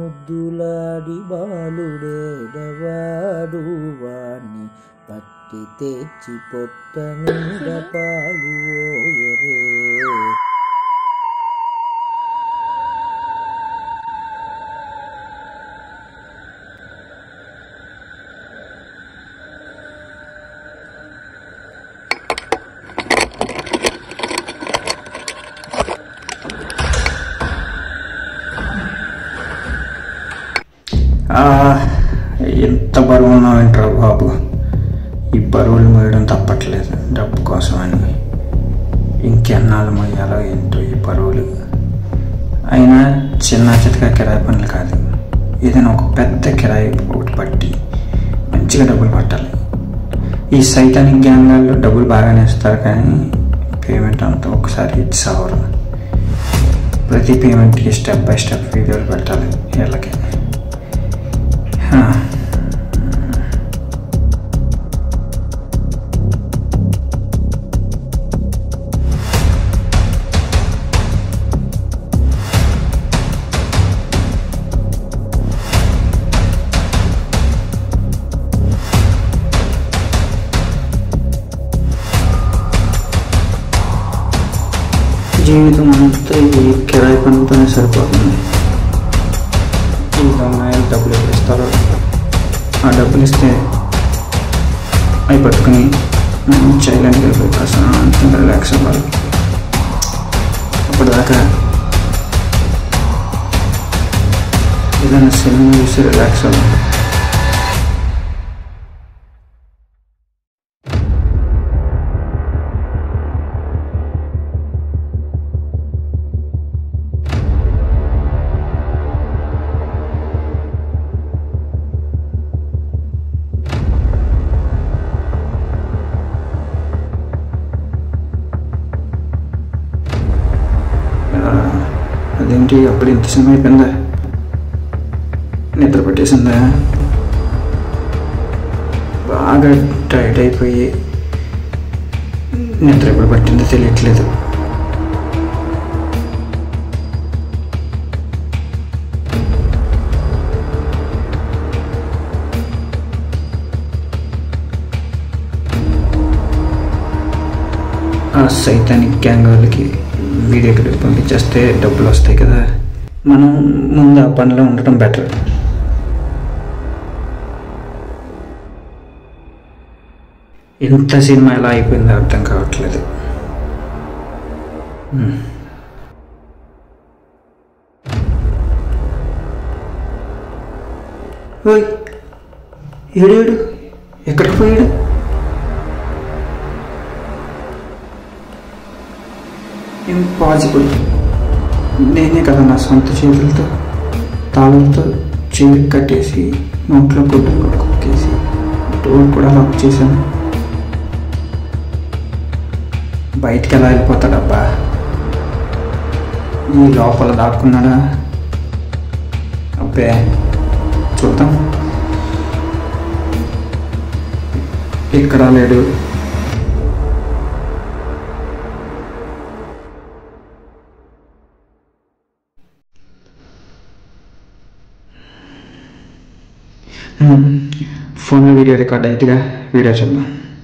ముద్దులాడి బాలుడేడవాడు వాణ్ణి పట్టి తెచ్చి పొట్ట నిండా పాలు ఓయరే ఆ, ఎంత బరువు ఉన్నావేంట్రా బాబు ఈ బరువులు మోయడం తప్పట్లేదు డబ్బు కోసమని ఇంకెన్నాళ్ళు మోయాలో ఏంటో ఈ బరువులు అయినా చిన్న చితక కిరాయి పనులు కాదు ఏదైనా ఒక పెద్ద కిరాయి ఒకటి పట్టి మంచిగా డబ్బులు పట్టాలి ఈ సైతానిక్ గ్యాంగాల్లో డబ్బులు బాగానే ఇస్తారు కానీ పేమెంట్ అంతా ఒకసారి ఇచ్చి సావరు ప్రతి పేమెంట్కి స్టెప్ బై స్టెప్ వీడియోలు పెట్టాలి వీళ్ళకి హా. జీవితం అంతా ఈ కిరాయి పనులతోనే సరిపోతుంది ఈ దొంగలు డబ్బులు ఎవరు ఇస్తారో ఆ డబ్బులు ఇస్తే అవి పట్టుకుని మనం చైలెంట్గా వెళ్ళిపోయి ప్రశాంతంగా రిలాక్స్ అవ్వాలి అప్పటిదాకా ఏదైనా సినిమా చూసి రిలాక్స్ అవ్వాలి ఆ, అదేంటి అప్పుడు ఇంత సినిమా అయిపోయిందా నిద్ర పట్టేసిందా బాగా టైట్ అయిపోయి నిద్ర ఎప్పుడు పట్టిందో తెలియట్లేదు ఆ సైతానిక్ గ్యాంగ్ వాళ్ళకి వీడియో క్లిప్ పంపించేస్తే డబ్బులు వస్తాయి కదా మనం ముందు ఆ పనిలో ఉండటం బెటర్ ఇంత సినిమా ఎలా అయిపోయిందో అర్థం కావట్లేదు హ్మ్. ఓయ్ ఏడు ఏడు ఎక్కడికి పోయాడు ఇంపాసిబుల్ నేనే కదా నా సొంత చేతులతో తాళంతో చేతికి కట్టేసి నోట్లో గుడ్డ కూడా కుక్కేసి డోర్ కూడా లాక్ చేశాను బయటికి ఎలా వెళ్ళిపోతాడబ్బా ఈ లోపల దాక్కున్నాడా అబ్బే చూద్దాం ఇక్కడ లేడు ఫోన్లో వీడియో రికార్డ్ అయితేగా వీడియో చూద్దాం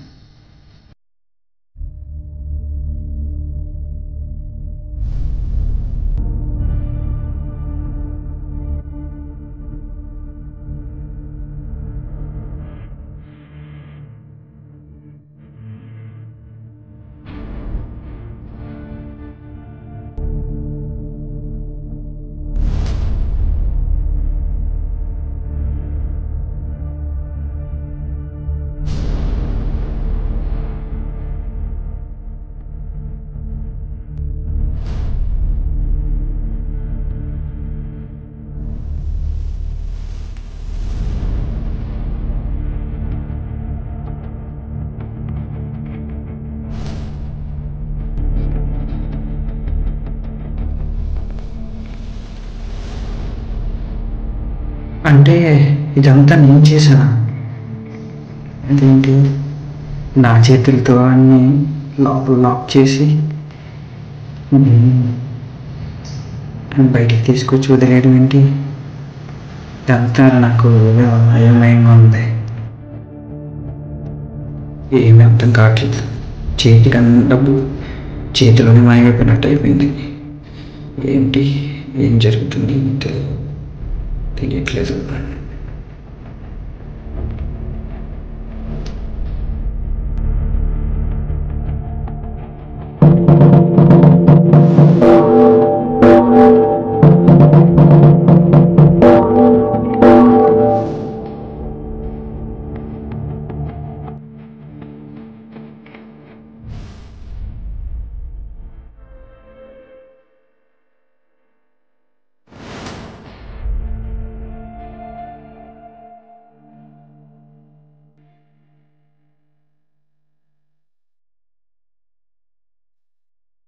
అంటే ఇదంతా నేను చేశానా అదేంటి నా చేతులతో అన్ని లోపల లాక్ చేసి ఉమ్, బయటికి తీసుకొచ్చి వదిలేయడం ఏంటి ఇదంతా నాకు అయోమయంగా ఉంది ఏమీ అర్థం కావట్లేదు చేతికి అన్న డబ్బు చేతిలోనే మాయమైపోయినట్టు అయిపోయింది ఏంటి ఏం జరుగుతుంది తెలియ తెలియట్లేదు